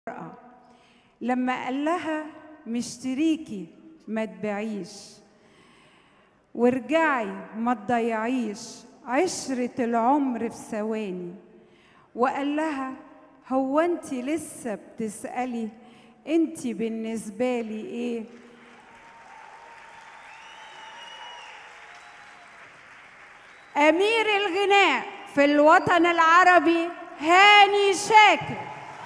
المرأة لما قال لها مشتريكي ما تبيعيش وارجعي ما تضيعيش عشرة العمر في ثواني وقال لها هو انت لسه بتسألي انت بالنسبة لي ايه أمير الغناء في الوطن العربي هاني شاكر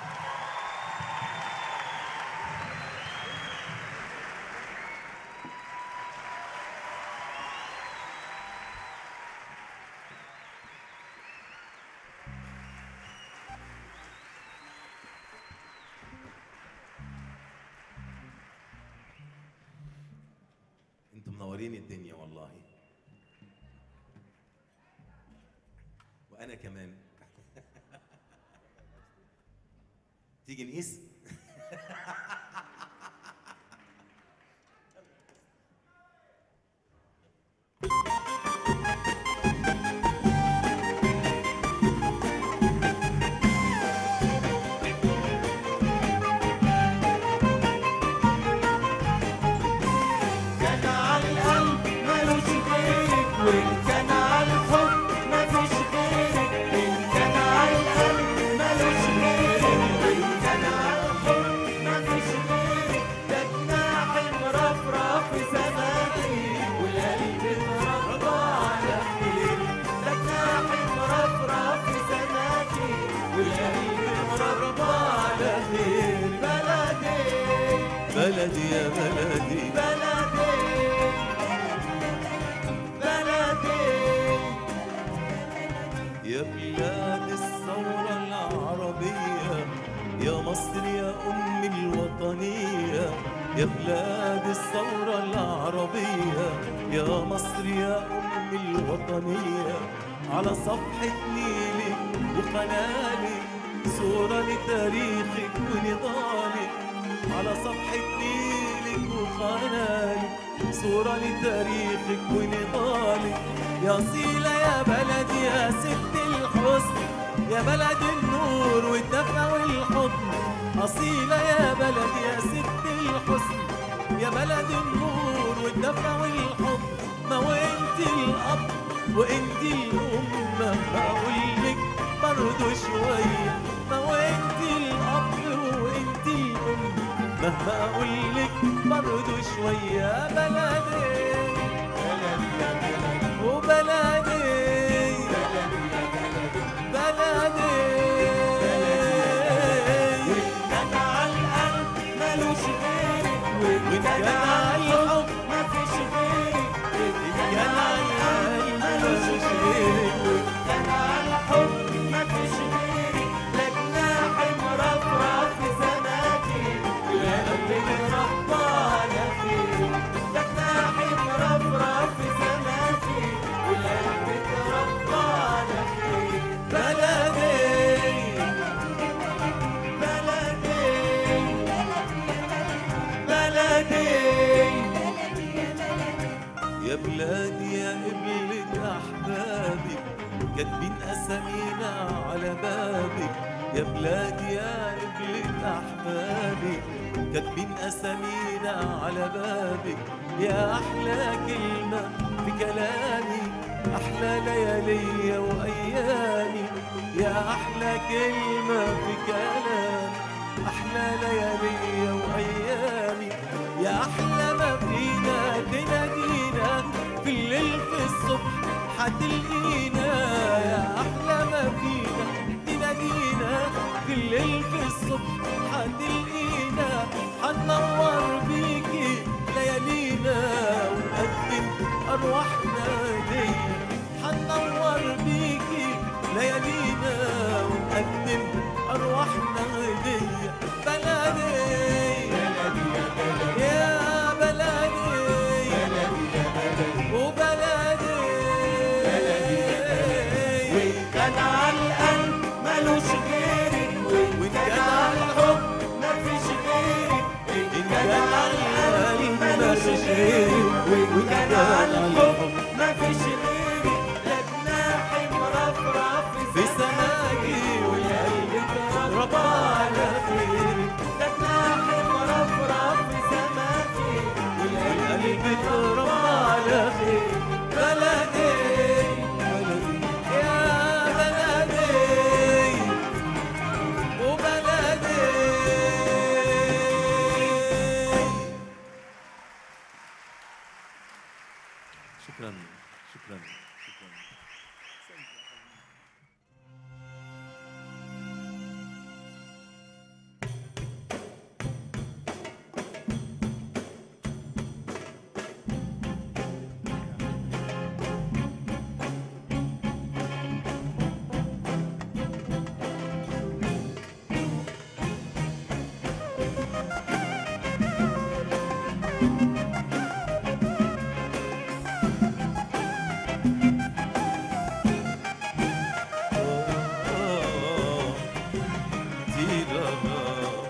انتم منورين الدنيا والله وانا كمان تيجي نقيس كان على القلب ملوش غيرك وإن كان على الحب مفيش غيرك إن كان على القلب ملوش غيرك وإن كان على الحب مفيش غيرك ده جناح مرفرف في سماكي والقلب اتربى على خيرك ده جناح مرفرف في سماكي والقلب اتربى على خيرك بلدي بلدي يا بلدي بلدي بلدي يا بلاد الثورة العربية يا مصر يا أم الوطنية يا بلاد الثورة العربية يا مصر يا أم الوطنية على صفحة نيلك وقنالك صورة لتاريخك ونضالك على صفحة نيلك وقنالك صورة لتاريخك ونضالك يا صيلة يا بلدي يا ست الحسن يا بلد النور والدفى والحضن أصيلة يا بلدي يا ست الحسن يا بلد النور والدفى والحضن ما وانت الأب وانت الأم بقولك برضو شوية ما وانت الأب وانت الأم مهما أقولك برضو شوية بلدي بلدي يا بلدي وبلدي بلدي كان على القلب ملوش غيرك وإن وإن كان كان على على الحب الحب مفيش غيرك وإن كان كان على القلب ملوش غيرك وإن كان على الحب مفيش غيرك لا جناح مرفرف في سماكي والقلب اتربى على خيرك لا جناح مرفرف في سماكي والقلب اتربى على خيرك بلدي بلدي بلدي يا بلادي يا قبلة أحبابك كاتبين أسامينا على بابك يا بلادي يا قبلة أحبابك كاتبين أسامينا على بابك يا أحلى كلمة في كلامي أحلى ليالي وأيامي يا أحلى كلمة في كلامي أحلى ليالي وأيامي يا أحلى ما فينا تنادينا في الليل في الصبح حتلقينا يا أحلى ما فينا تنادينا في الليل في الصبح حتلقينا حننور بيكي ليالينا ونقدم أرواحنا هدية حننور بيكي ليالينا ونقدم أرواحنا هدية بلدي يا بلدي وبلدي وإن كان على القلب ملوش غيرك وإن كان على الحب مفيش غيرك إن كان على القلب ملوش غيرك وإن كان على الحب مفيش غيرك لا جناح مرفرف في سماكي والقلب شكرا شكرا شكرا آه، تيرارا.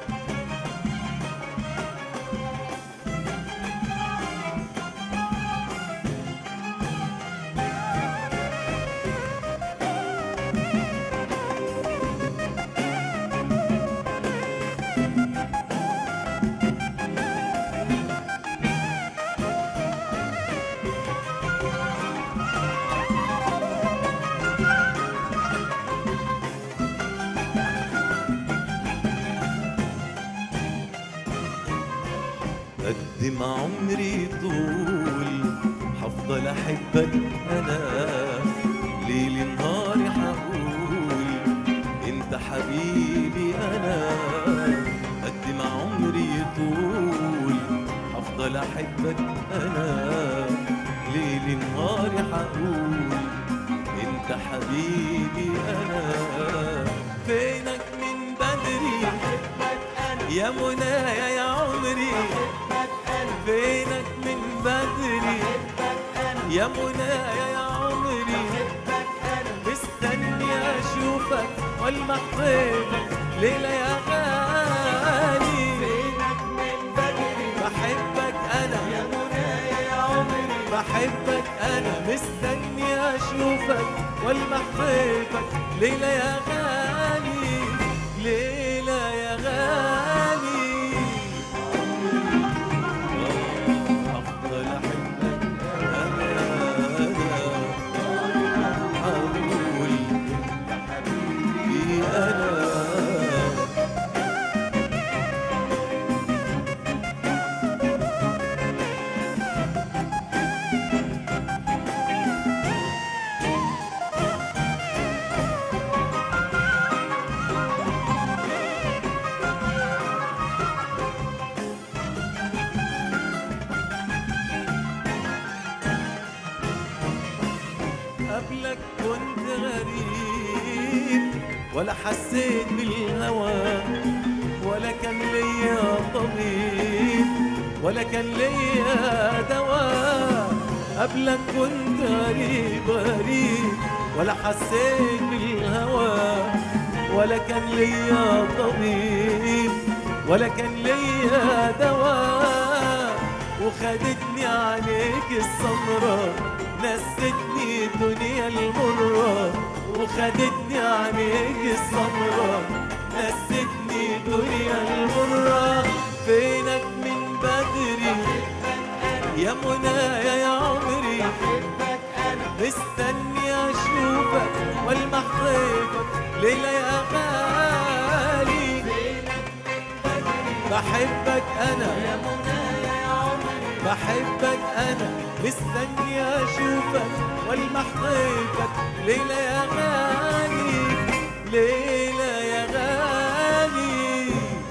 قد ما عمري طول حفضل احبك انا ليل نهاري حقول انت حبيبي انا قد ما عمري طول حفضل احبك انا ليل نهاري حقول انت حبيبي انا فينك من بدري بحبك انا يا منايا يا عمري بحبك انا فينك من بدري بحبك انا يا منايا يا عمري بحبك انا مستني اشوفك والمحبك ليلة يا غالي فينك من بدري بحبك انا يا منايا يا عمري بحبك انا مستني اشوفك والمحبك ليلة يا غالي ليلة يا غالي آه، افضل احبك انا اقول حبيبي انا قبلك كنت غريب ولا حسيت بالهوى ولا كان ليا طبيب ولا كان ليا دواء قبلك كنت غريب غريب ولا حسيت بالهوى ولا كان ليا طبيب ولا كان ليا دواء وخدتني عليك السمرة نستني الدنيا المرة وخدتني عليك السمرة نستني الدنيا المرة فينك من بدري يا منايا يا عمري بحبك انا مستني اشوفك والمحبك ليلة يا غالي فينك من بدري بحبك انا يا منايا يا عمري بحبك انا مستني اشوفك والمحبك ليلة يا غالي ليلة يا غالي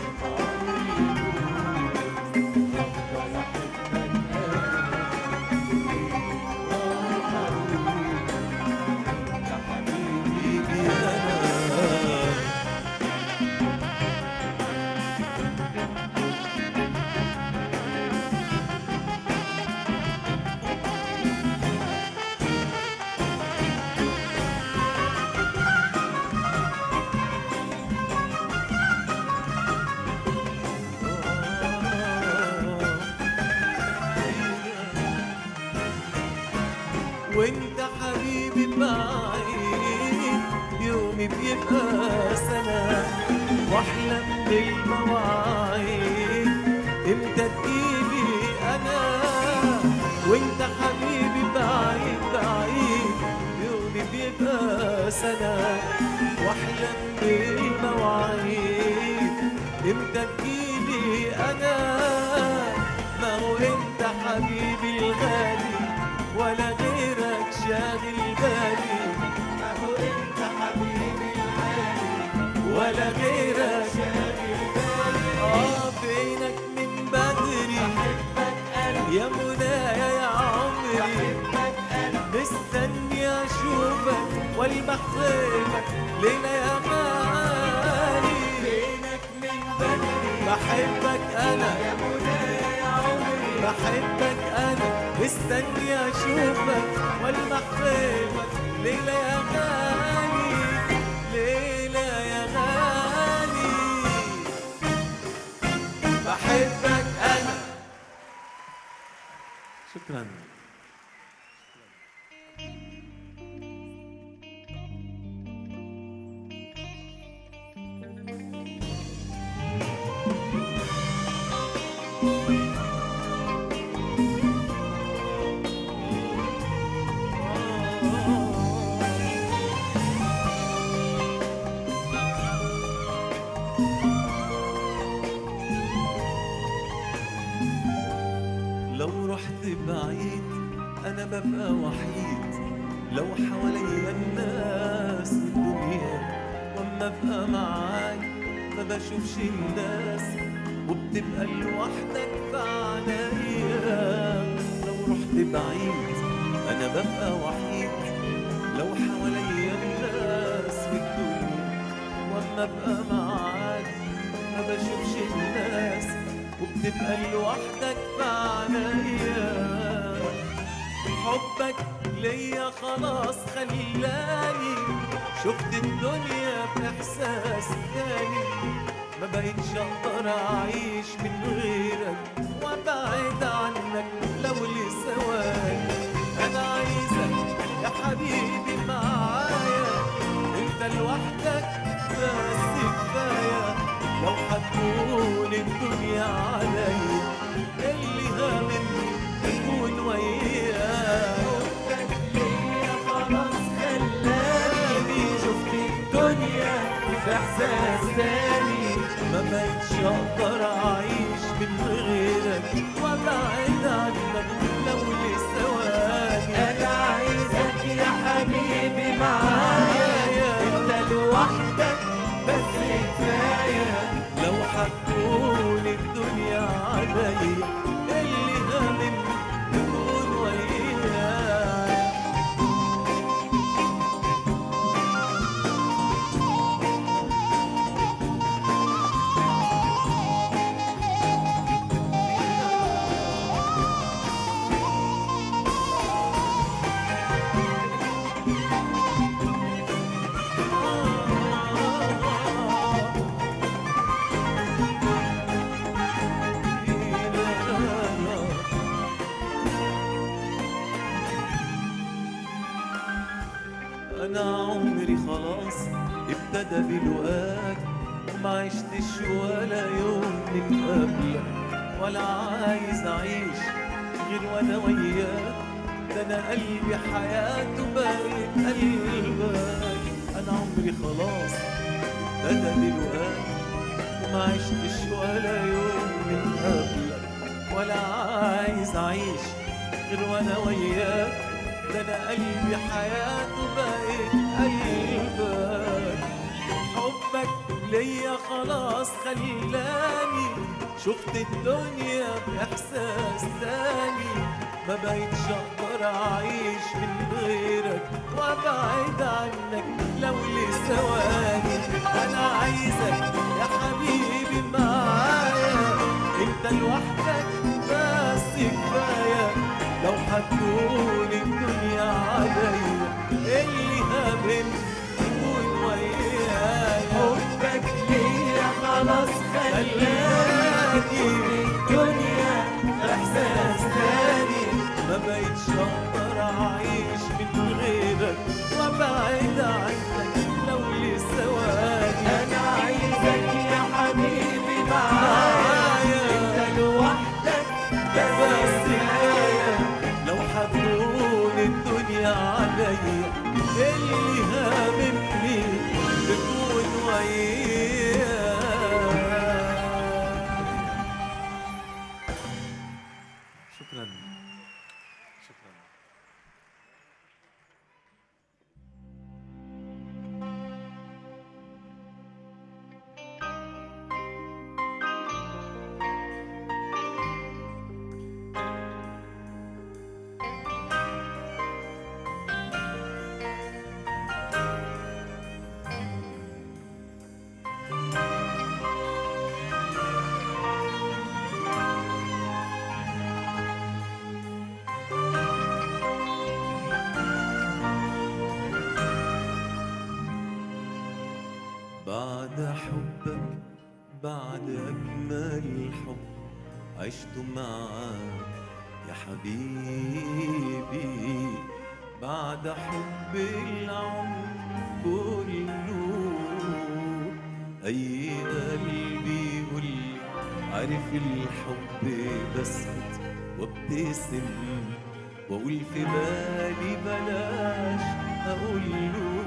حبيبي انا وانت حبيبي بعيد يومي بيبقى سنة واحلم بالمواعيد امتى تجيلي انا وانت حبيبي بعيد بعيد يومي بيبقى سنة واحلم بالمواعيد امتى تجيلي انا ما هو انت حبيبي الغالي ولا ولا غيرك شاغل بالي اهو انت حبيبي الغالي ولا غيرك شاغل بالي اه فينك من بدري بحبك قلبي يا منايا يا عمري بحبك قلبي مستني اشوفك والمح خيفك ليلة يا غالي فينك من بدري بحبك انا يا منى يا عمري بحبك انا مستني اشوفك والمح خيفك ليلة يا غالي ليلة يا غالي بحبك انا شكرا لو رحت بعيد انا ببقى وحيد لو حواليا الناس والدنيا واما ابقى معاك ما بشوفش الناس وبتبقى لوحدك في عنايا لو رحت بعيد انا ببقى وحيد لو حواليا الناس والدنيا واما ابقى معاك ما بشوفش الناس وبتبقى لوحدك في عنايا حبك ليا خلاص خلاني شفت الدنيا بإحساس تاني ما بقتش أقدر أعيش من غيرك وأبعد عنك لو لثواني أنا عايزك يا حبيبي معايا أنت لوحدك بس كفاية لو هتكون الدنيا عليا اللي هاممني تكون وياك حبك ليا خلاص خلاني شفت الدنيا في احساس تاني ما بقتش اقدر اعيش من غيرك وابعد عنك لو لثواني انا عايزك يا حبيبي معايا انت لوحدك بس كفايه لو هتكون الدنيا عليا اللي هاممني تكون وياك أنا عمري خلاص ابتدى بلقاك وما عشتش ولا يوم من قبلك ولا عايز أعيش غير وأنا وياك ده أنا قلبي حياته بقت قلبك أنا عمري خلاص ابتدى بلقاك وما عشتش ولا يوم من قبلك ولا عايز أعيش غير وأنا وياك ده أنا قلبي حياته بقت قلبك حبك ليا خلاص خلاني شفت الدنيا بإحساس تاني ما بقتش أقدر أعيش من غيرك وأبعد عنك لو لثواني أنا عايزك يا حبيبي معايا أنت لوحدك بس كفاية لو هتكون الدنيا عليا اللي هاممني تكون ويايا حبك ليا خلاص خلاني الدنيا احساس تاني ما بقتش اقدر اعيش من غيرك وابعد عنك لو لثواني انا عايزك يا حبيبي معايا انت لوحدك بس بس كفايه لو هتكون الدنيا عليا اللي هاممني تكون وياك شكرا شكرا بعد حبك بعد أجمل حب عشت معاك يا حبيبي بعد حب العمر كله أي قلبي يقول عارف الحب بسكت وابتسم واقول في بالي بلاش اقول له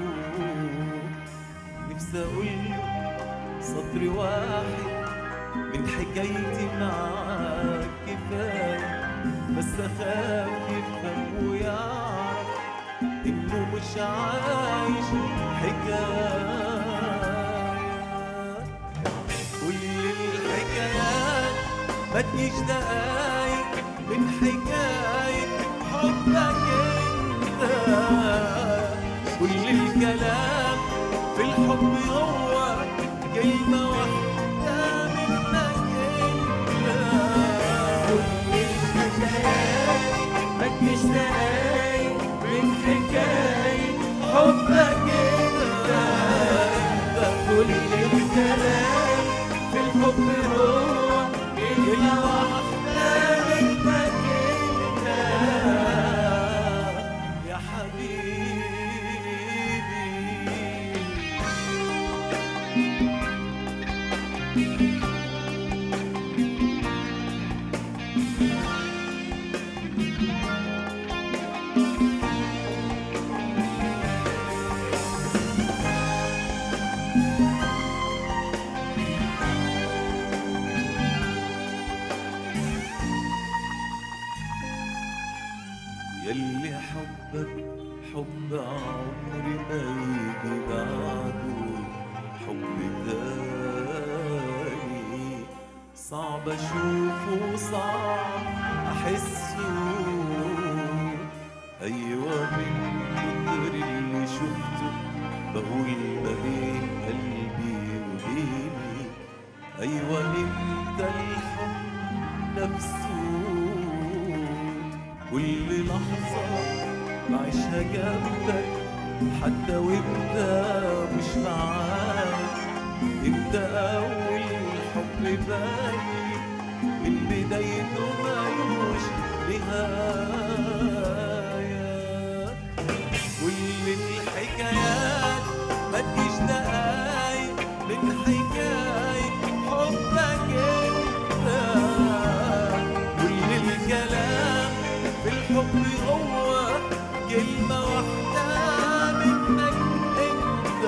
نفسي اقول له سطر واحد من حكايتي معاك كفايه بس اخاف يفهم ويعرف انه مش عايش حكايه كل الحكايات ما تجيش دقايق من حكاية حبك انت كل الكلام في الحب هو كلمة واحدة منك انت كل الحكايات ما تجيش دقايق من حكاية حبك انت كل الكلام في الحب هو كلمة واحدة منك انت يا حبيبي يلي حبك حب عمري ما يجي بعده حب تاني صعب اشوفه صعب احسه ايوه من كتر اللي شفته بقول ما بين قلبي وبيني ايوه انت الحب نفسه كل لحظة بعيشها جنبك حتى وانت مش معاك انت اول حب باقي من بدايته ملوش نهاية كل الحكايات ما تجيش دقايق من حكاية حبك انت كل الكلام في الحب هو كلمة واحدة منك انت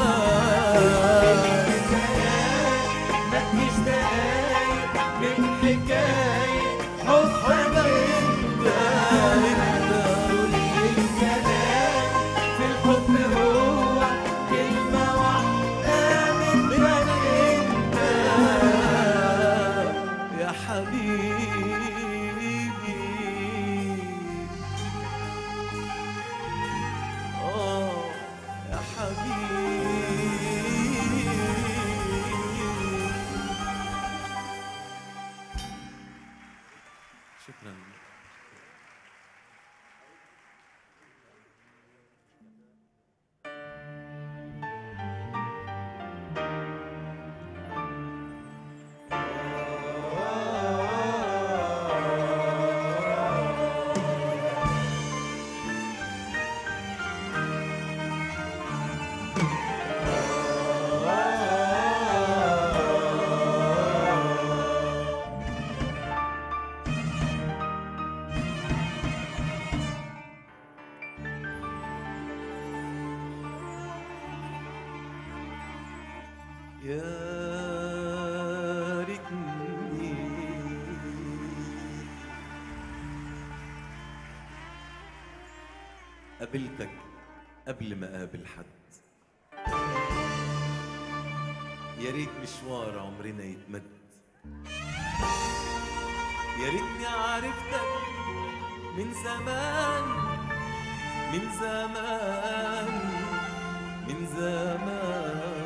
ما تجيش دقايق من حكاية حبك انت كل الكلام في الحب هو كلمة واحدة منك انت يا حبيبي آه يا حبيبي شكرا يا ريتني قابلتك قبل ما قابل حد يا ريت مشوار عمرنا يتمد يا ريتني عرفتك من زمان من زمان من زمان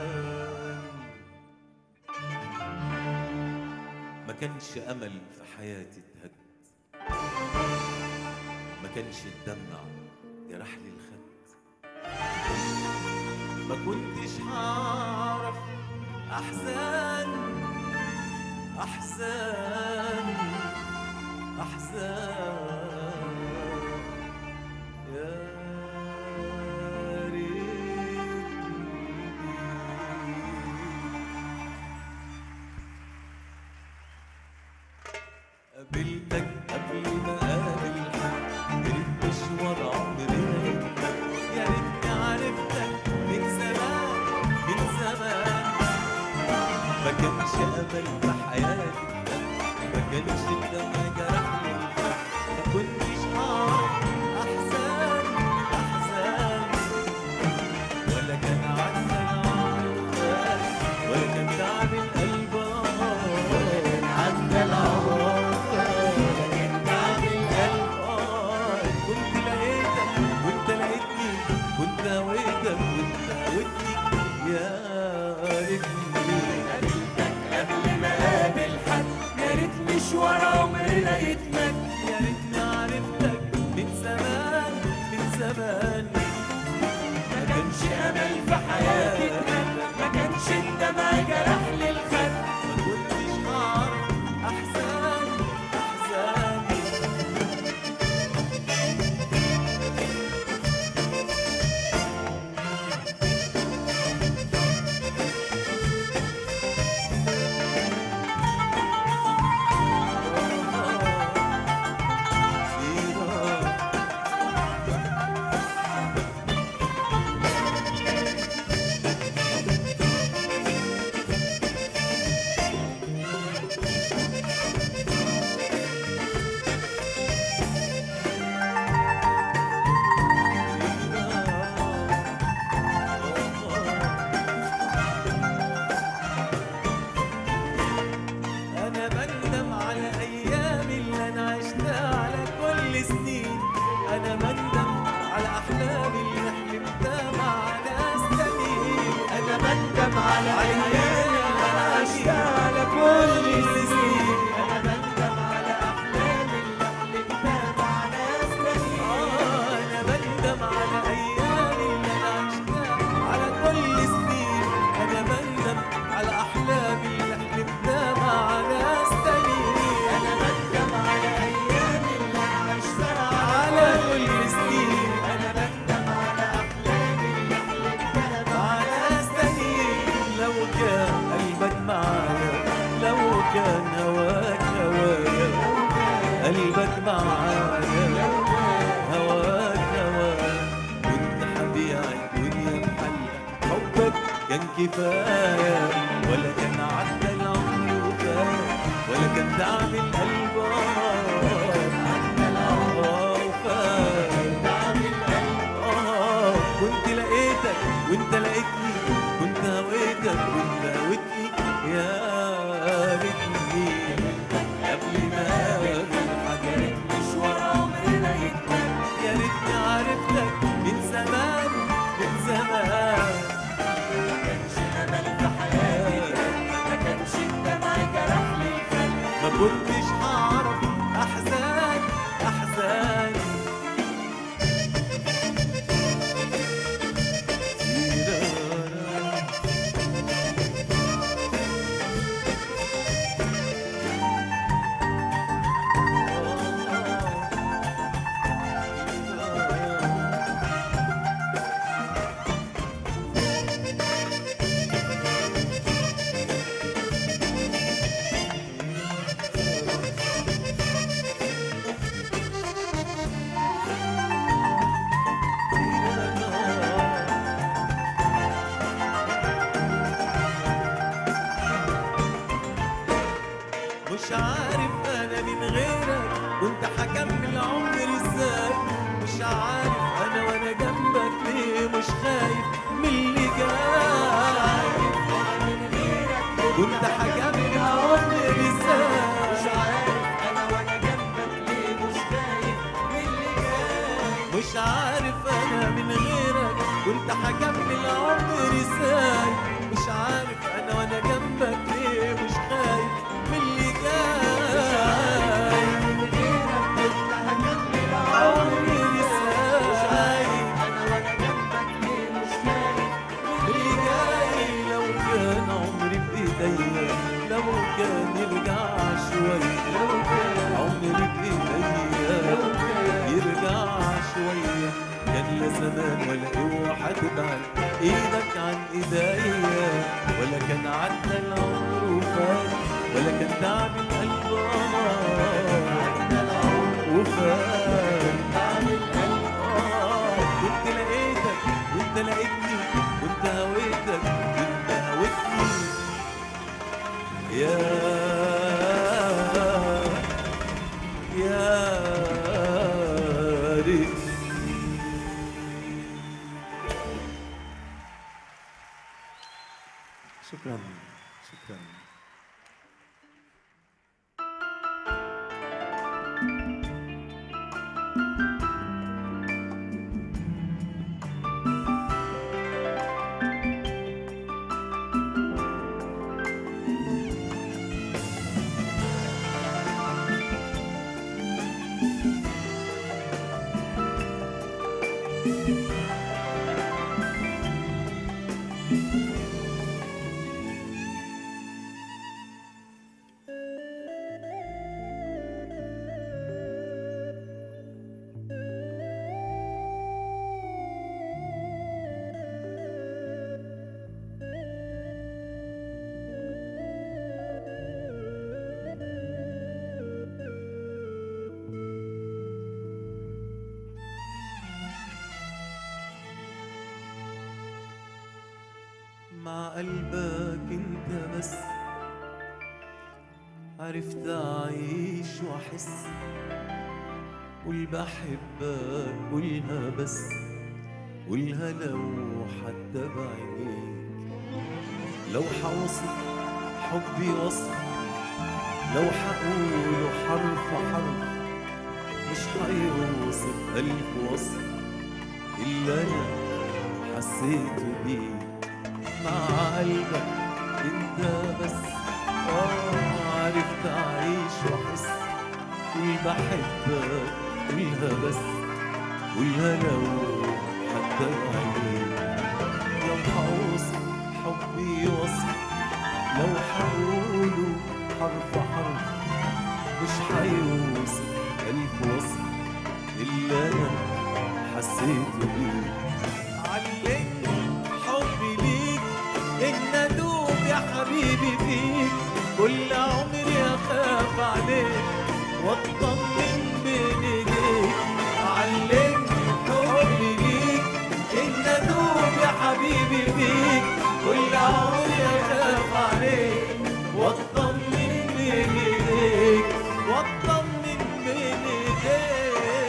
ما كانش امل في حياتي اتهد ما كانش الدمع جرح لي الخد ما كنتش هعرف أحزان أحزان أحزان يا ريتني قابلتك قبل ما قابل حد يا ريت مشوار عمرنا يكمل يا ريتني عرفتك من زمان من زمان ما كانش امل في حياتي ما كانش الدمع جرح لي ما كنتش هعرف احزان احزان ولا كان عدى العوافات ولا كان تعب القلب آه. عدى العوافات ولا كان تعب القلب آه. كنت لقيتك وانت لقيتني كنت هويتك وانت هويتني يا ريتني قبل ما قابل حد يا ريت مشوار عمرنا يتمد يا ريتني عرفتك من زمان من زمان ما كانش امل في حياتي اتمد ما كانش الدمع جرح لي الخد ما كنتش هعرف احزان احزان أنا بندم على أيام اللي أنا عشتها على كل سنين أنا بندم على أحلامي اللي حلمتها مع ناس تانيين انا بندم على ايام اللي انا عشتها على كل سنين انا بندم على احلامي اللي حلمتها مع ناس تانيين آه أنا بندم على أيام اللي أنا عشتها على كل سنين أنا بندم على أحلامي اللي حلمتها مع ناس تانيين انا بندم على ايام اللي انا عشتها على كل سنين انا بندم على احلامي اللي حلمتها مع مع ناس تانيين لو كان قلبك معايا لو كان هواك هوايا قلبك معايا هواك هوايا كنت حبيع الدنيا بحالها حبك كان كفاية ولا كان عدى العمر وفات ولا كان تعب القلب آه وفات آه كنت لقيتك وانت لقيتني كنت هويتك وانت هويتني يا ريتني قبل ما اقابل حاجات مشوار عمرنا يتمد يا ريتني عرفتك من زمان من زمان ما كانش امل في حياتي ما كانش الدمع جرح لي الخد ما كنتش هعرف احزان احزان مش عارف انا من غيرك كنت هكمل عمري ازاي مش عارف انا وانا جنبك ليه مش خايف من اللي جاي كنت هكمل عمري ازاي مش عارف انا وانا جنبك ليه مش خايف من اللي جاي مش عارف انا من غيرك كنت هكمل عمري ازاي مش عارف انا وانا جنبك ليه مش خايف من اللي جاي من غيرك كنت هكمل عمري عمري ازاي انا وانا جنبك ليه مش خايف زمان ولا اوعى تبعد ايدك عن ايديا ولا كان عدى العمر وفات ولا كان تعب القلب آه وفات تعب القلب آه كنت لقيتك وانت لقيتني كنت هويتك وانت هويتني يا يا ريت شكرا شكرا مع قلبك انت بس عرفت اعيش واحس قول بحبك قولها بس قولها لو حتى بعينيك لو حوصف حبي وصف لو حقوله حرف حرف مش حيوصف ألف وصف إلا أنا حسيت بيه مع قلبك انت بس اه عرفت اعيش واحس قول بحبك قولها بس قولها لو حتى بعينيك لو حوصف حبي وصف لو حقوله حرف حرف مش حيوصف ألف وصف إلا أنا حسيت بيه علمني حبي ليك إن أدوب يا حبيبي فيك كل عمري أخاف عليك وأطمن بين إيديك علمني حبي ليك إن أدوب يا حبيبي فيك كل عمري أخاف عليك وأطمن بين إيديك وأطمن بين إيديك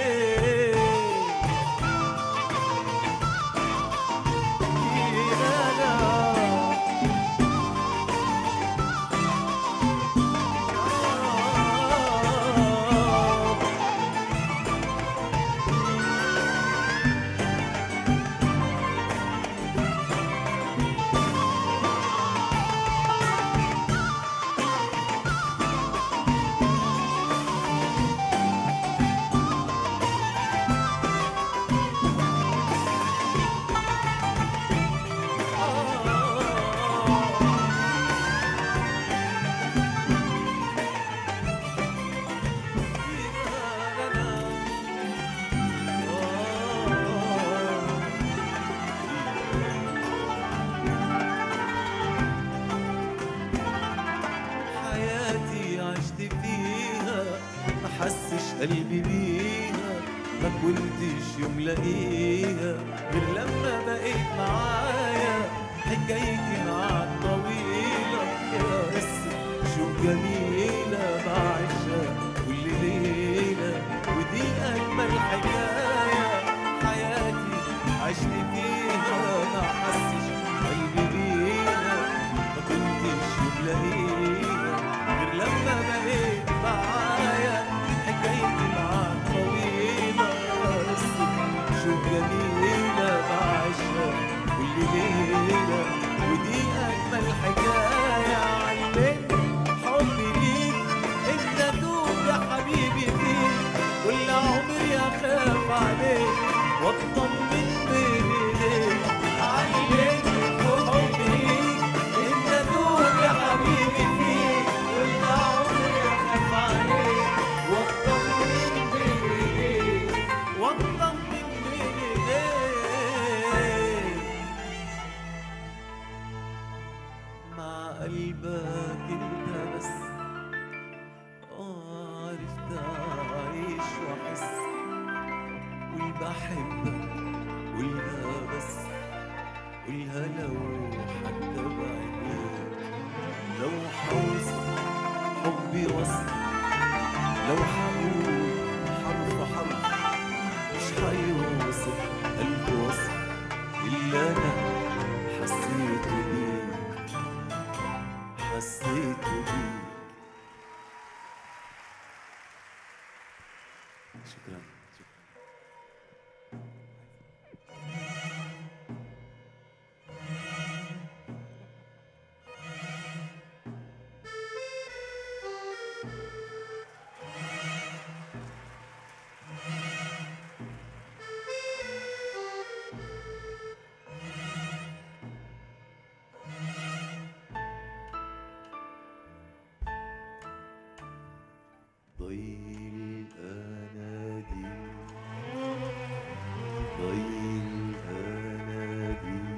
حياتي عشت فيها ما حسش قلبي بيها ما كنتش يوم لاقيها غير لما بقيت معايا حكايتي معاك طويلة يا قصة شوف جميلة بعيشها كل ليلة ودي أجمل حكاية حياتي عشت فيها ما حسش قلبي بيها ما كنتش يوم لاقيها غير لما بقيت معايا حكايتي معاك طويلة قصة شوف جميلة بعيشها كل ليلة ودي أجمل حكاية علمني حبي ليك أنت دوب يا حبيبي فيك كل عمري أخاف عليك وأطمن بين إيديك علمني حبي ليك أنت دوب يا حبيبي بحبك قولها بس قولها لو حتى بعينيك لو حوصل حبي وصل لو حقول حرف حرف مش حيوصف قلبي وصف إلا أنا حسيت بيك حسيت بيك شكرا شكرا ضي الأناديل ضي الأناديل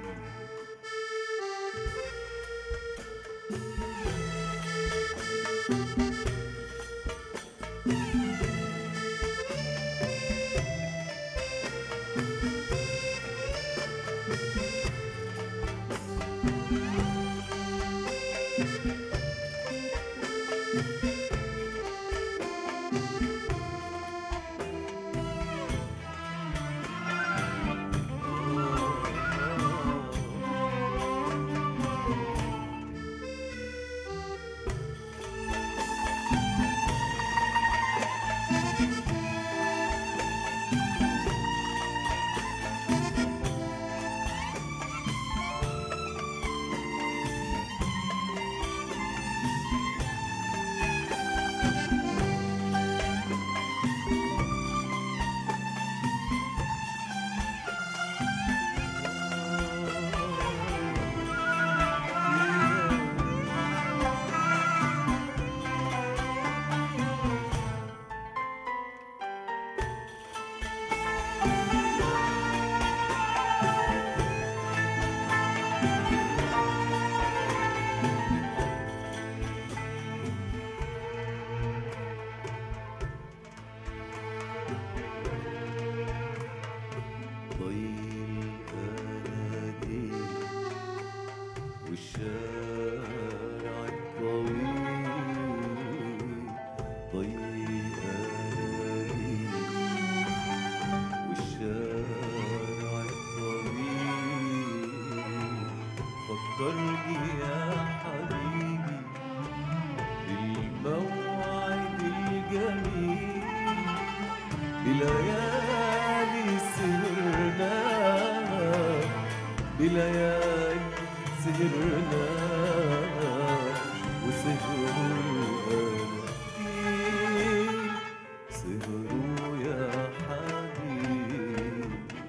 ضي الأناديل والشارع الطويل ضي الأناديل والشارع الطويل فكرني يا حبيبي بالموعد الجميل بليالي سهرنا بليالي سهرنا وسهروا الأناديل سهروا يا حبيبي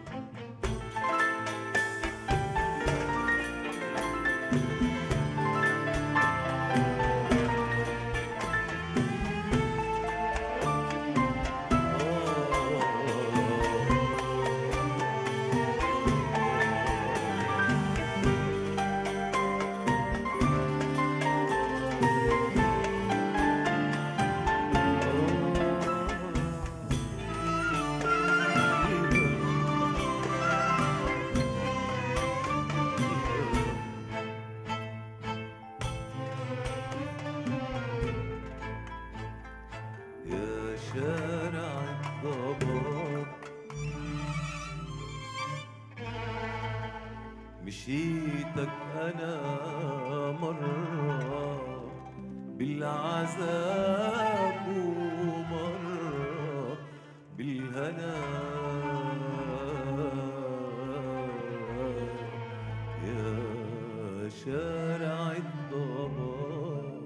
يا شارع الضباب مشيتك أنا مرة بالعذاب ومرة بالهنا يا شارع الضباب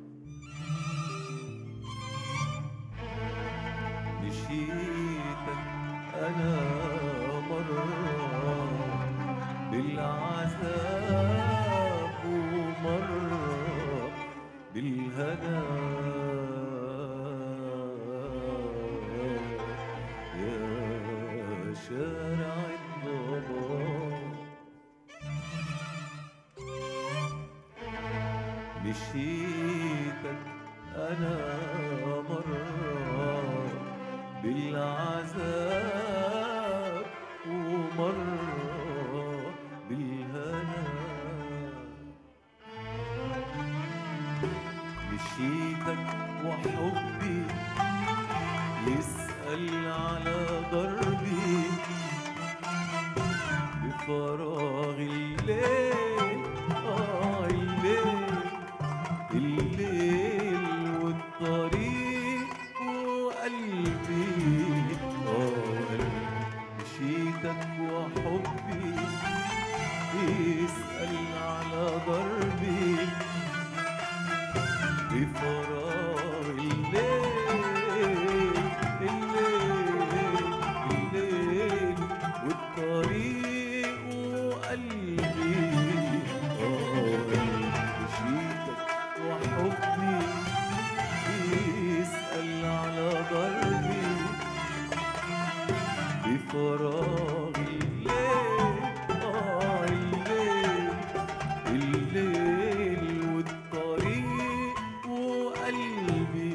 مشيتك أنا مرة بالعذاب ومرة بالهنا يا شارع الضباب مشيتك أنا مرة بالعذاب وحبي يسأل على دربي بفراغ الليل آه الليل الليل والطريق وقلبي آه قلبي مشيتك وحبي يسأل على دربي بفراغ الليل الليل الليل والطريق وقلبي آه قلبي مشيتك وحبي يسأل على دربي بفراغ الليل آه الليل الليل والطريق وقلبي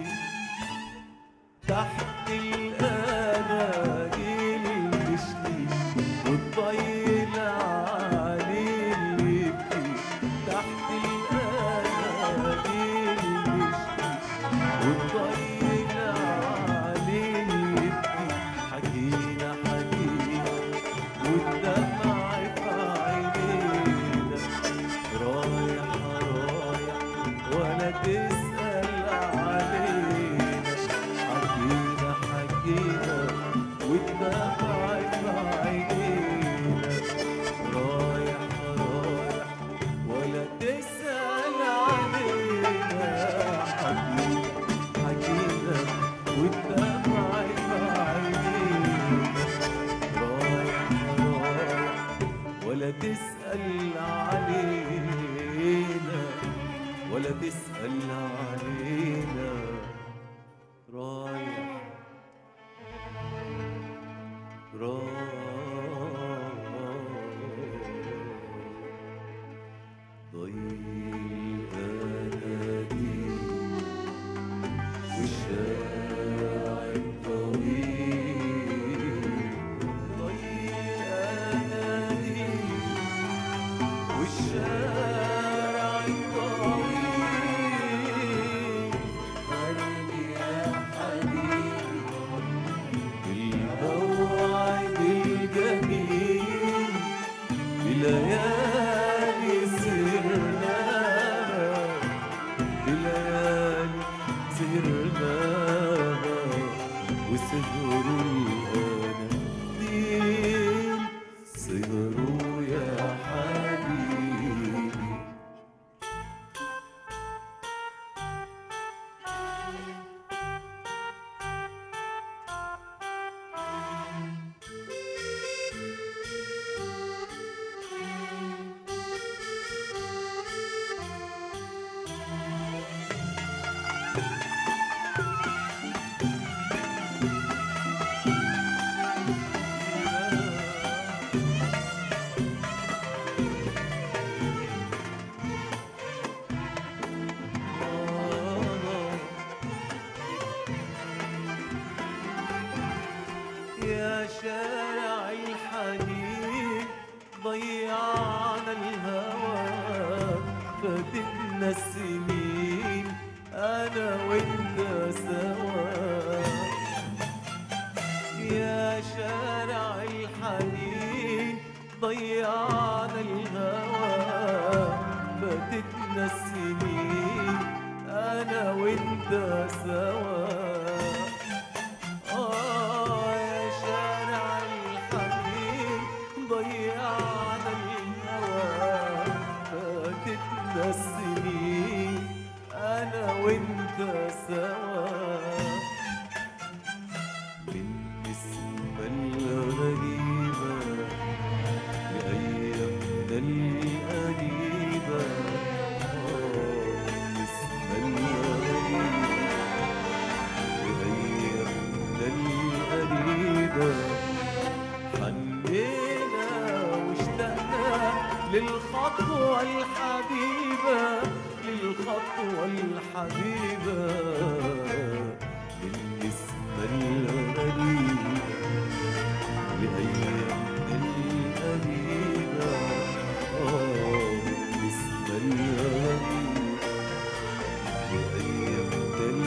تحت الأناديل المشتيش والطيل عليه اللي يبكي تحت الأناديل المشتيش والطيل عليه اللي يبكي حكينا حكينا والدمع في عينينا رايح رايح ولا تسأل علينا حكينا حكينا والدمع في عينينا رايح رايح ولا تسأل علينا حكينا حكينا والدمع في عينينا رايح رايح ولا تسأل علينا ولا تسأل علينا رايح رايح ضيق أناديل والشارع الطويل ضيق أناديل والشارع الطويل قلبي يا حبيبي الموعد الجميل بليالي سرنا بليالي سرنا وسهروا الأناديل سهروا يا حبيبي يا شارع الحنين ضيعنا الهوى فاتتنا السنين انا وانت سوا يا شارع الحنين ضيعنا الهوى فاتتنا السنين انا وانت سوا آه يا شارع الحنين ضيعنا الهوى فاتتنا السنين أنا وأنت سوا بالنسبة الغريبة لأيامنا القريبة آه بالنسبة الغريبة بأيامنا القريبة حنينا واشتقنا للخطوة الحبيبة للخطوة الحبيبة بالنسبة الغريبة لأيامنا القريبة آه بالنسبة الغريبة لأيامنا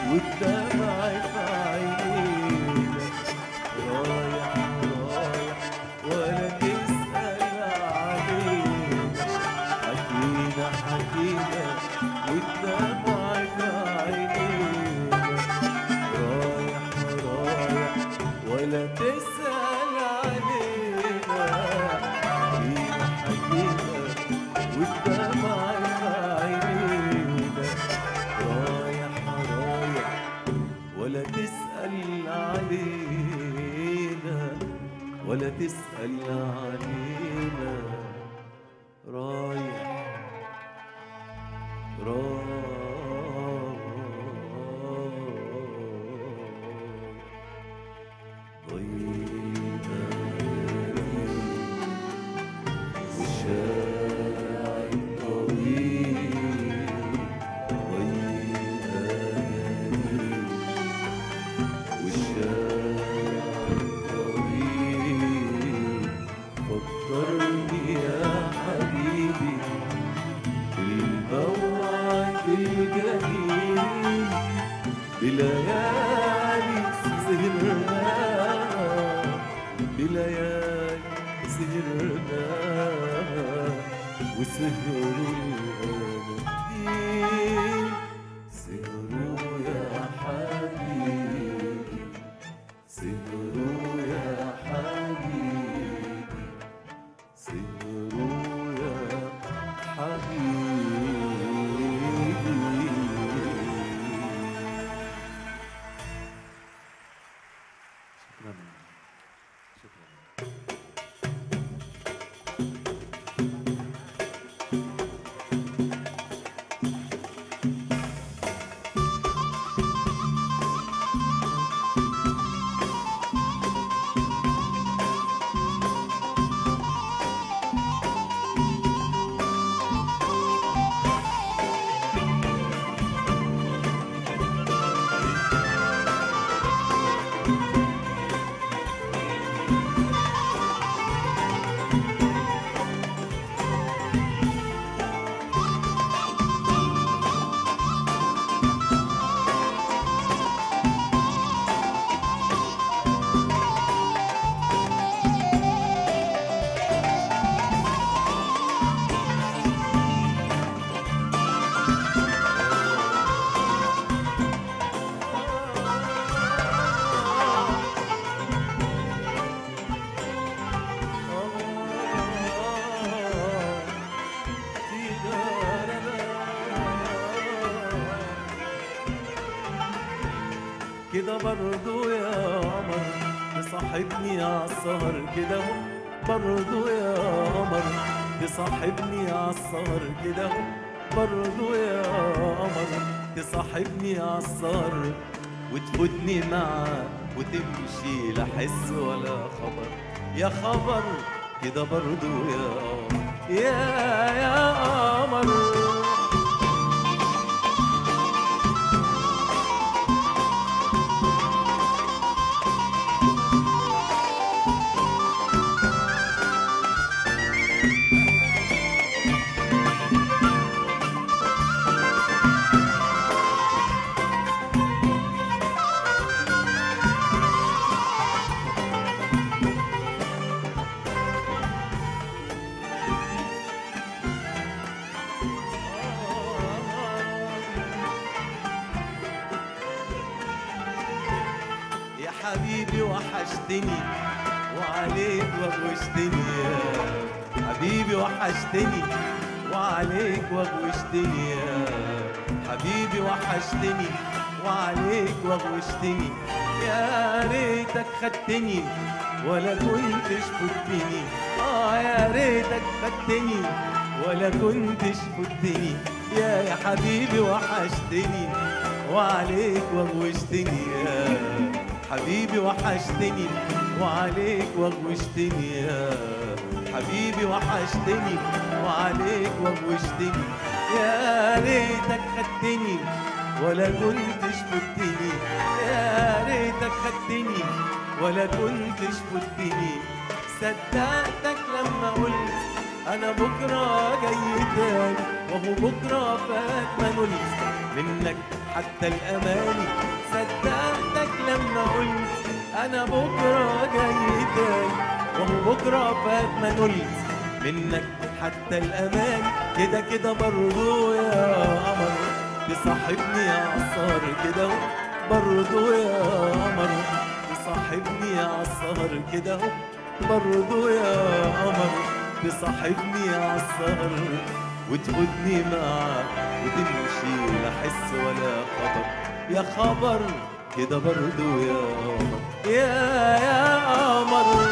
والدمع في عينينا رايح رايح ولا تسأل علينا حكينا حكينا والدمع في عينينا رايح رايح ولا تسأل علينا حكينا حكينا والدمع في عينينا رايح رايح ولا تسأل علينا ولا تسأل علينا رايح رايح ضينا والشارع الطويل ضينا والشارع الطويل فكرني يا حبيبي بالموعد الجميل بليالي سهرناها بليالي سهرناها وسهروا الأناديل سهروا يا حبيبي سهروا يا حبيبي سهروا يا حبيبي شكرا شكرا كده برضو يا قمر تصاحبني عالسهر كده اهو برضو يا قمر تصاحبني عالسهر كده اهو برضو يا قمر تصاحبني عالسهر وتفوتني معاك وتمشي لا حس ولا خبر يا خبر كده برضو يا قمر يا يا قمر يا حبيبي وحشتني وعليك وغوشتني يا حبيبي وحشتني وعليك وغوشتني يا حبيبي وحشتني وعليك وغوشتني يا ريتك خدتني ولا كنتش فتني اه يا ريتك خدتني ولا كنتش فتني يا يا حبيبي وحشتني وعليك وغوشتني يا حبيبي وحشتني وعليك وغوشتني يا حبيبي وحشتني وعليك وغوشتني يا ريتك خدتني ولا كنتش فتني يا ريتك خدتني ولا كنتش فتني صدقتك لما قلت انا بكره جاي تاني وهو بكره فات ما نلت منك حتى الأماني صدقتك لما قلت أنا بكرة جاي تاني وهو بكرة فات ما نلت منك حتى الأماني كده كده برضو يا قمر تصاحبني يا عصار كده برضو يا قمر تصاحبني يا عصار كده برضو يا قمر تصاحبني يا عصار وتاخدني معاك وتمشي لا حس ولا خطر يا خبر كده برضو يا قمر يا يا قمر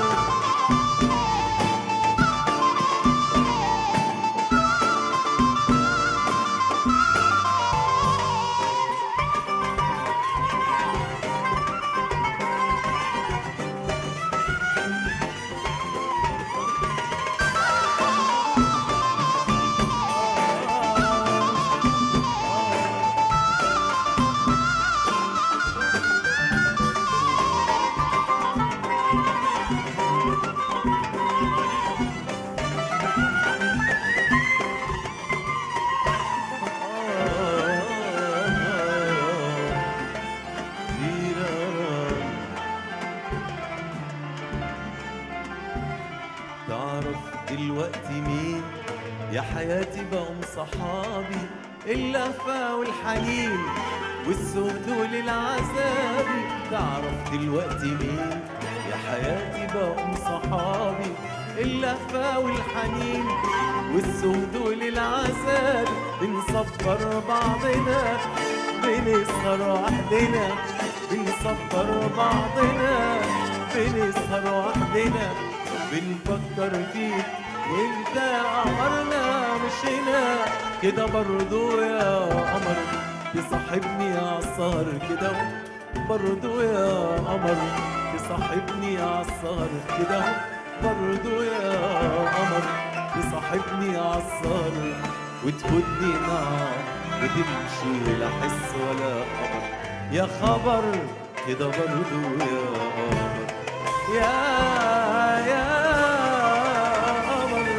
تعرف دلوقتي مين يا حياتي بقوا صحابي اللهفة والحنين والسود للعذاب تعرف دلوقتي مين يا حياتي بقوا صحابي اللهفة والحنين والسود للعذاب بنصبر بعضنا بنسهر وحدنا بنصبر بعضنا بنسهر وحدنا بنفكر فيك وانت قمرنا مشينا كده برضو يا قمر تصاحبني يا عصار كده برضو يا قمر تصاحبني يا عصار كده برضو يا قمر تصاحبني يا عصار وتفوتني معاك وتمشي لا حس ولا خبر يا خبر كده برضو يا قمر يا يا قمر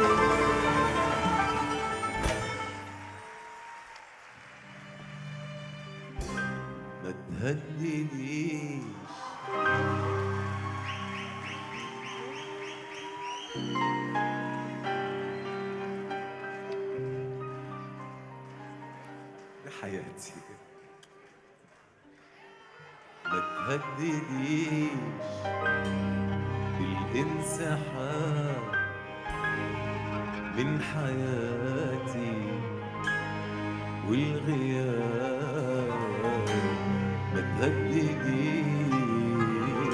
ما تهددنيش يا حياتي ما تهددنيش بالانسحاب من حياتي والغياب ما تهددنيش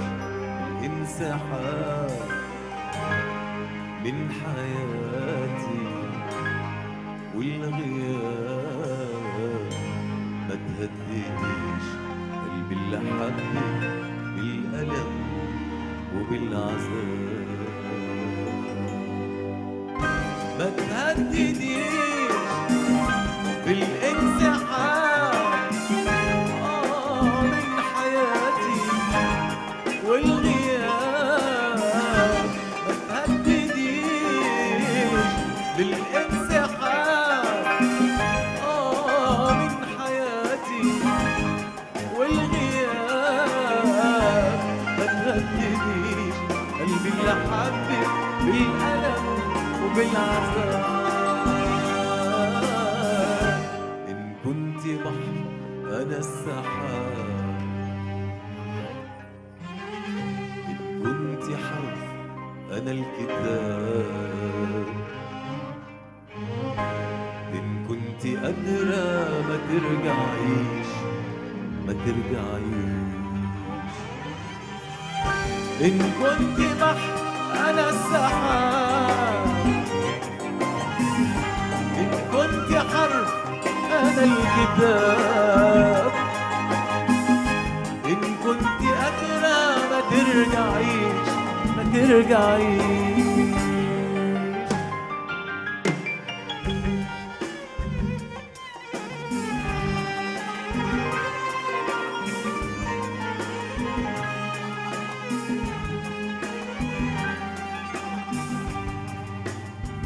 الانسحاب من حياتي والغياب ما تهددنيش قلبي اللي حبك بالألم وبالعذاب ما تهددنيش بالانسحاب آه من حياتي والغياب ما تهددنيش بالانسحاب آه من حياتي والغياب ما تهددنيش قلبي اللي حبك بالألم وبالعذاب إن كنت بحر أنا السحاب إن كنت حرف أنا الكتاب إن كنت قادرة ما ترجعيش ما ترجعيش إن كنت بحر أنا السحاب إن كنت حرف أنا الكتاب إن كنت قادرة ما ترجعيش ما ترجعيش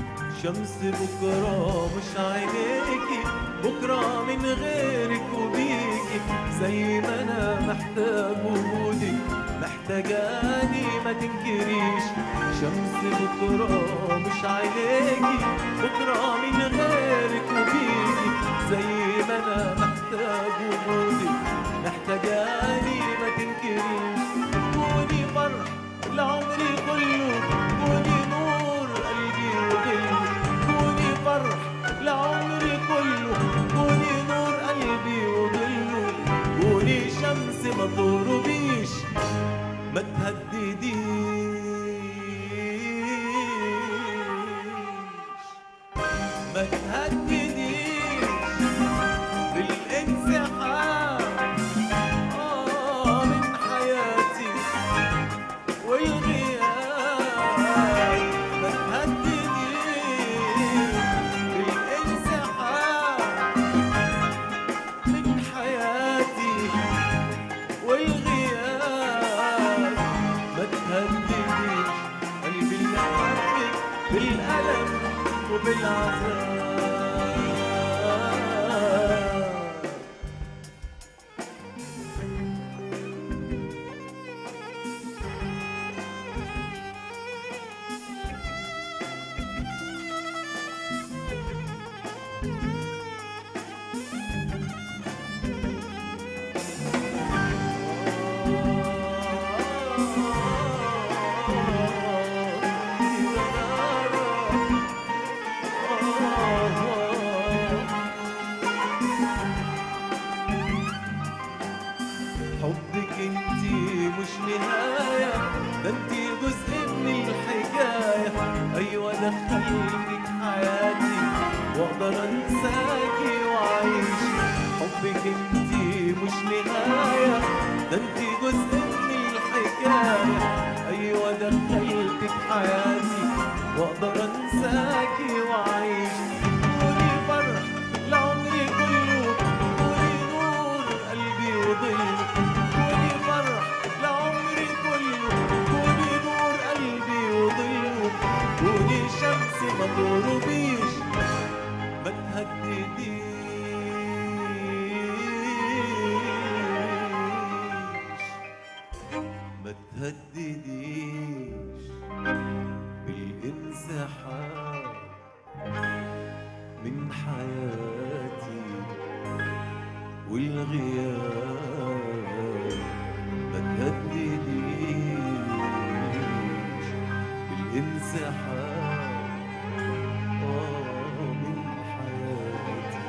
شمس بكرة مش عينيكي بكرة من غيرك وبيك زي ما انا محتاج وجودك محتاجاني ما تنكريش شمس بكرة مش عينيكي بكرة من غيرك وبيكي زي ما انا محتاج وجودك محتاجاني ما تنكريش كوني فرح لعمري كله كوني نور قلبي وظلي كوني فرح لعمري كله كوني نور قلبي وظله كوني شمس ما تغربيش ما تهدديش ما تهدديش بالانسحاب آه من حياتي والغياب ما تهدديش بالانسحاب من حياتي والغياب ما تهدديش قلبي اللي حبك بالألم وبالعذاب حبك انتي مش نهاية ده انتي جزء من الحكاية ايوه دخلتك حياتي واقدر انساكي واعيش حبك انتي مش نهاية ده انتي جزء من الحكاية ايوه دخلتك حياتي واقدر انساكي واعيش كوني فرح لعمري كله كوني نور قلبي وظل كوني فرح لعمري كله كوني نور قلبي وظل كوني شمس ما تغربيش ما تهدديش ما تهدديش بالانسحاب من حياتي والغياب ما تهدديش بالانسحاب آه من حياتي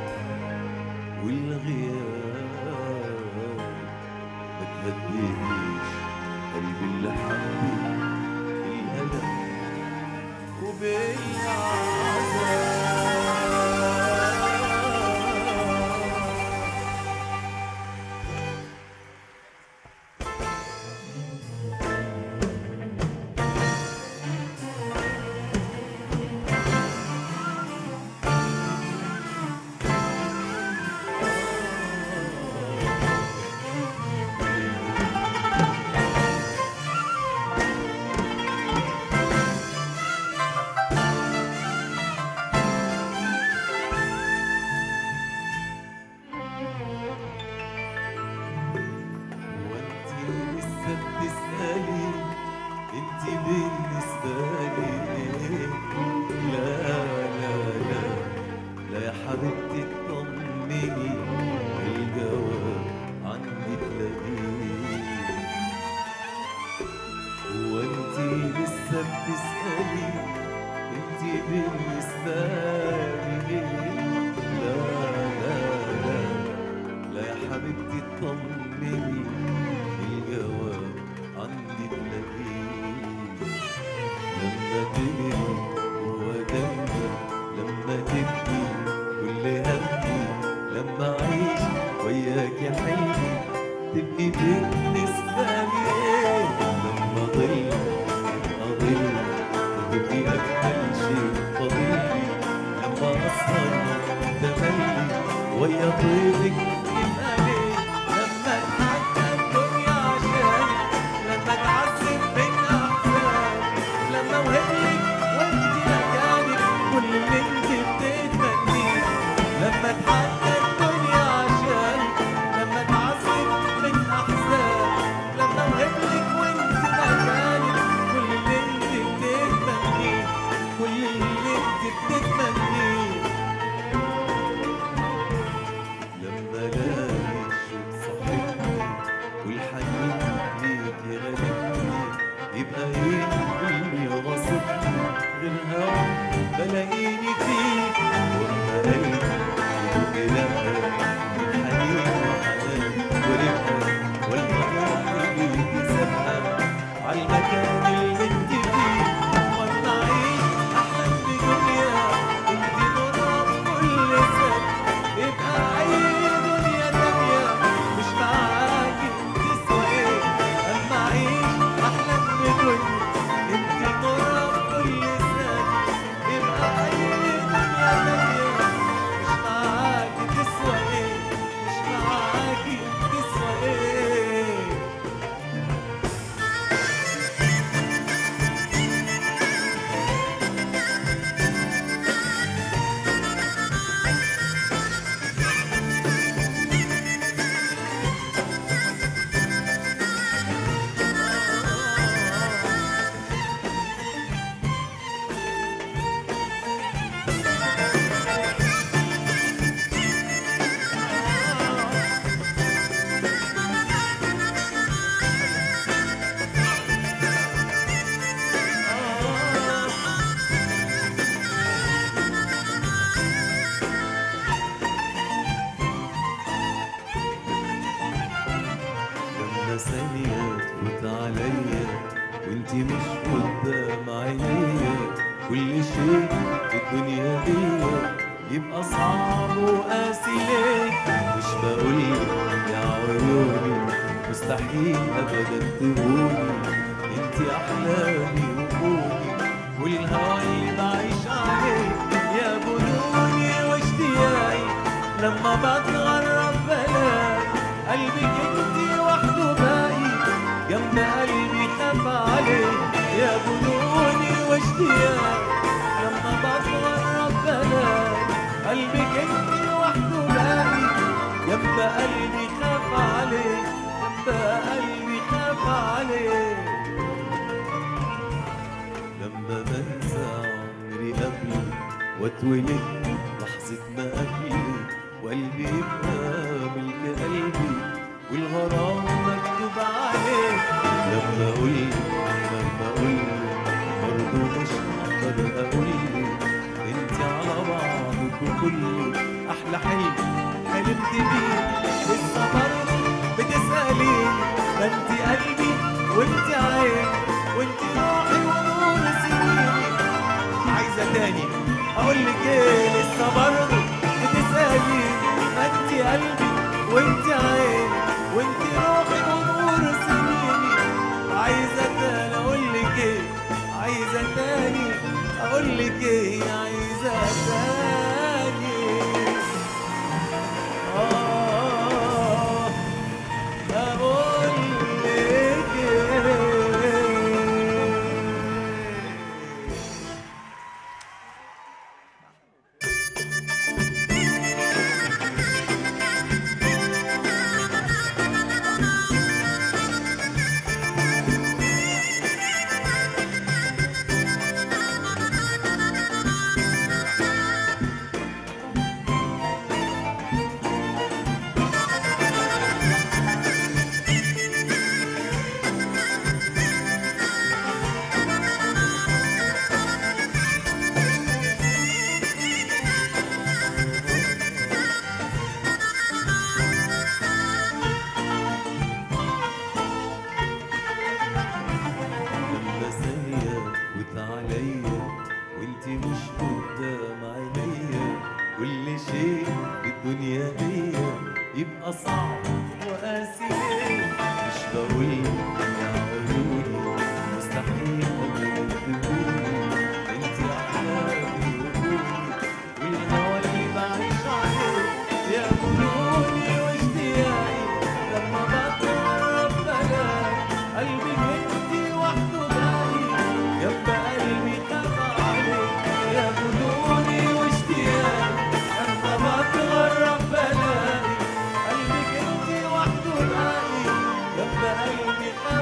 والغياب ما تهدديش قلبي اللي حبك بالألم وبالعذاب وانتي لسه بتسألي انتي بالنسبة لي ايه لا لا لا لا يا حبيبتي اطمني الجواب عندي تلاقيه وانتي لسه بتسألي انتي بالنسبة لي ايه لا لا لا لا يا حبيبتي اطمني الجواب عندي تلاقيه لما تجري هو دمي لما تبكي كل همي لما اعيش وياك يا حلمي تبقي بالنسبة لي إيه؟ لما ضل أضل تبقي أجمل شيء فاضلي لما أسهر تملي ويا طيبك يبقى ليه لما اتحدى الدنيا عشانك لما اتعذب من أحزانك لما وهبلك وانت مكانك كل اللي انت بتتمنيه لما اتحدى الدنيا عشانك لما اتعذب ثانية تفوت عليا وانتي مش قدام عينيا كل شيء في الدنيا دي يبقى صعب وقاسي ليه مش بقولك يا عيوني مستحيل ابدا تهوني انتي احلامي وكوني والهوى اللي بعيش عليه يا جنوني واشتياقي لما بتغرب بلاقي قلبك انتي وحده باقي جنب قلبي خاف عليه يا جنوني واشتياقي لما بتغرب بلاقي قلبك انتي وحده باقي جنب قلبي خاف عليه جنب قلبي خاف عليه لما بنسى عمري قبلي واتولد لحظة ما قبلي وقلبي يبقى ملك قلبي والغرام مكتوب عليه لما اقول لما اقول برضه مش هقدر اقول انت على بعضك وكل احلى حلم حلمت بيه لسه برضه بتسألي ده انت قلبي وانت عين وانت روحي ونور سنيني عايزة تاني اقول لك ايه لسه برضه بتسألي ما انت قلبي وانت عين وانت روحي ونور سنيني عايزة تاني اقول لك ايه عايزة تاني اقول لك ايه عايزة تاني آه اقول لك ايه لما ثانية فوت عليا وانتي مش قدام عينيا كل شيء في الدنيا دي يبقى صعب وقاسي ليه مش بقول يا عيوني مستحيل ابدا تكوني انتي احلامي وكوني والهوى اللي بعيش عليه يا جنوني واشتياقي لما بتقرب بلاقي قلبك انتي وحده باقي جنب قلبي خاف عليك يا جنوني واشتياقي لما بتغرب بلاقي قلبك انتي وحده باقي جنب قلبي خاف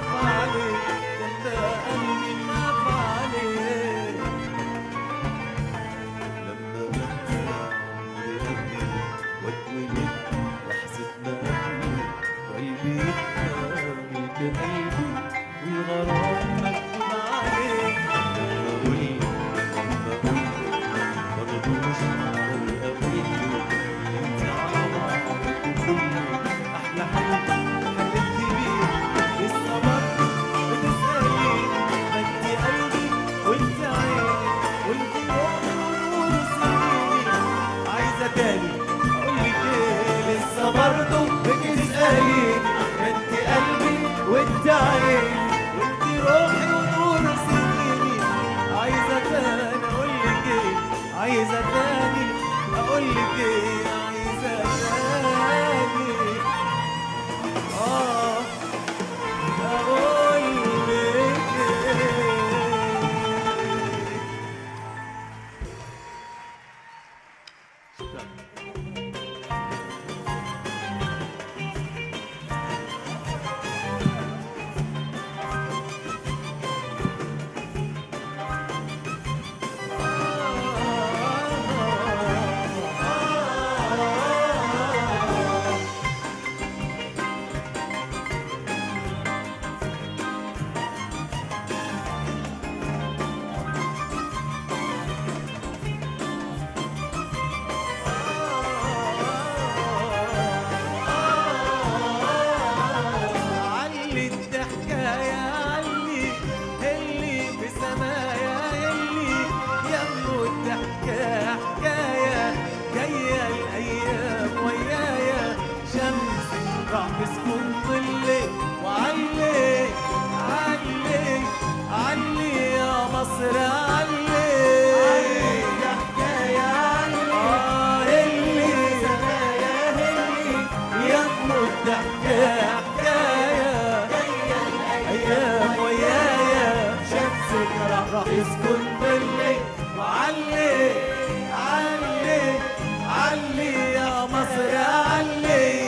راح تسكن ظلي وعلي علي علي يا مصر علي يا حكاية علي آه اللي سمايا هلي يا مدة حكاية حكاية جاية أيام ويايا شمسك راح راح يسكن ظلي وعلي علي علي يا مصر علي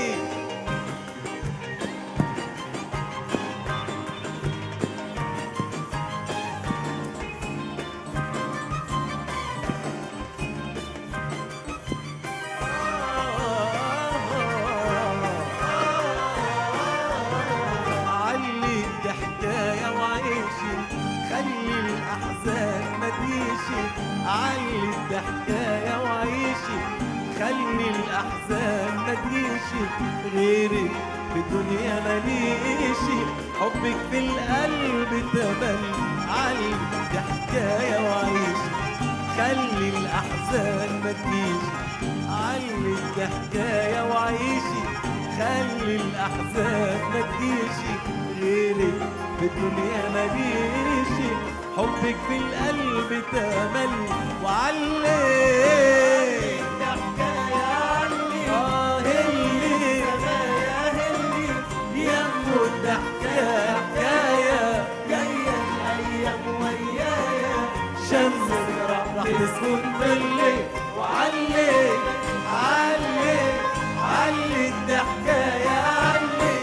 علي حكاية وعيشي خلي الأحزان ما تجيشي علي حكاية وعيشي خلي الأحزان ما تجيشي غيرك في الدنيا ماليشي حبك في القلب تملي علي حكاية وعيشي خلي الأحزان ما تجيشي علي حكاية وعيشي خلي الأحزان ما تجيشي غيرك في الدنيا ماليشي حبك في القلب تملي وعلي يا حكاية علي آه اللي سمايا هلي يا مدة حكاية حكاية جاية الأيام ويايا شمسك راح تسكن ظلي وعلي علي علي الضحكة يا علي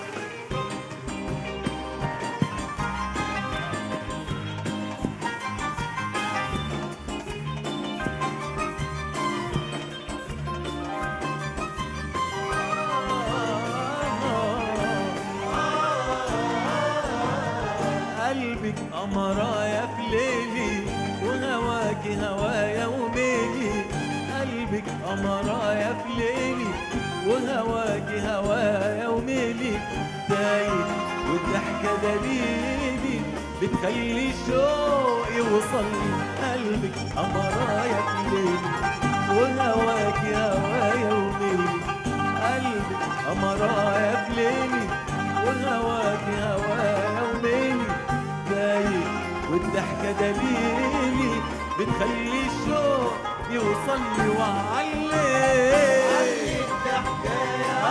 قلبك قمرايا في ليلي وهواكي هوايا وميلي قلبك قمرايا في ليلي وهواكي هوايا وميلي دايب والضحكة دليلي بتخلي الشوق يوصل قلبك قمرايا في ليلي وهواكي هوايا وميلي قلبك قمرايا في ليلي وهواك هوايا وميلي دايق والضحكة دليلي بتخلي الشوق يوصل لي وعلي الضحكة يا